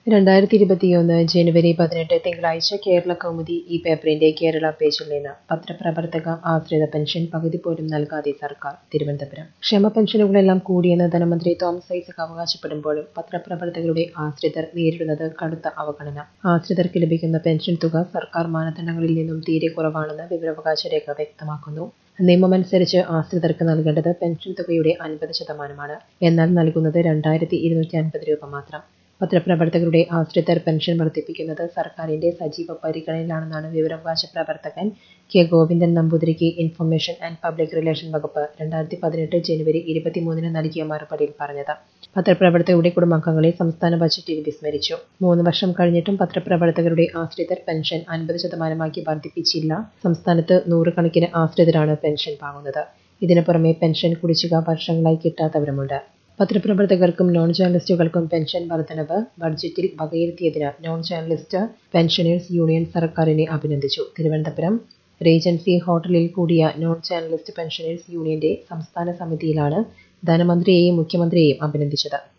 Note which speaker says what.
Speaker 1: രണ്ടായിരത്തി ഇരുപത്തിയൊന്ന് ജനുവരി പതിനെട്ട് തിങ്കളാഴ്ച കേരള കൗമുദി ഈ പേപ്പറിന്റെ കേരള പേജിൽ നിന്ന് പത്രപ്രവർത്തക ആശ്രിത പെൻഷൻ പകുതി പോലും നൽകാതെ സർക്കാർ തിരുവനന്തപുരം ക്ഷേമ പെൻഷനുകളെല്ലാം കൂടിയെന്ന് ധനമന്ത്രി തോമസ് ഐസക് അവകാശപ്പെടുമ്പോഴും പത്രപ്രവർത്തകരുടെ ആശ്രിതർ നേരിടുന്നത് കടുത്ത അവഗണന ആശ്രിതർക്ക് ലഭിക്കുന്ന പെൻഷൻ തുക സർക്കാർ മാനദണ്ഡങ്ങളിൽ നിന്നും തീരെ കുറവാണെന്ന് വിവരാവകാശ രേഖ വ്യക്തമാക്കുന്നു നിയമമനുസരിച്ച് ആശ്രിതർക്ക് നൽകേണ്ടത് പെൻഷൻ തുകയുടെ അൻപത് ശതമാനമാണ് എന്നാൽ നൽകുന്നത് രണ്ടായിരത്തി ഇരുന്നൂറ്റി അൻപത് രൂപ മാത്രം പത്രപ്രവർത്തകരുടെ ആശ്രിതർ പെൻഷൻ വർദ്ധിപ്പിക്കുന്നത് സർക്കാരിന്റെ സജീവ പരിഗണനയിലാണെന്നാണ് വിവരാവകാശ പ്രവർത്തകൻ കെ ഗോവിന്ദൻ നമ്പൂതിരിക്ക് ഇൻഫർമേഷൻ ആൻഡ് പബ്ലിക് റിലേഷൻ വകുപ്പ് രണ്ടായിരത്തി പതിനെട്ട് ജനുവരി ഇരുപത്തിമൂന്നിന് നൽകിയ മറുപടിയിൽ പറഞ്ഞത് പത്രപ്രവർത്തകരുടെ കുടുംബാംഗങ്ങളെ സംസ്ഥാന ബജറ്റിൽ വിസ്മരിച്ചു മൂന്ന് വർഷം കഴിഞ്ഞിട്ടും പത്രപ്രവർത്തകരുടെ ആശ്രിതർ പെൻഷൻ അൻപത് ശതമാനമാക്കി വർദ്ധിപ്പിച്ചില്ല സംസ്ഥാനത്ത് നൂറുകണക്കിന് ആശ്രിതരാണ് പെൻഷൻ വാങ്ങുന്നത് ഇതിനു പുറമെ പെൻഷൻ കുടിശ്ശിക വർഷങ്ങളായി കിട്ടാത്തവരുമുണ്ട് പത്രപ്രവർത്തകർക്കും നോൺ ജേർണലിസ്റ്റുകൾക്കും പെൻഷൻ വർധനവ് ബഡ്ജറ്റിൽ വകയിരുത്തിയതിന് നോൺ ജേർണലിസ്റ്റ് പെൻഷനേഴ്സ് യൂണിയൻ സർക്കാരിനെ അഭിനന്ദിച്ചു തിരുവനന്തപുരം റീജൻസി ഹോട്ടലിൽ കൂടിയ നോൺ ജേർണലിസ്റ്റ് പെൻഷനേഴ്സ് യൂണിയന്റെ സംസ്ഥാന സമിതിയിലാണ് ധനമന്ത്രിയെയും മുഖ്യമന്ത്രിയെയും അഭിനന്ദിച്ചത്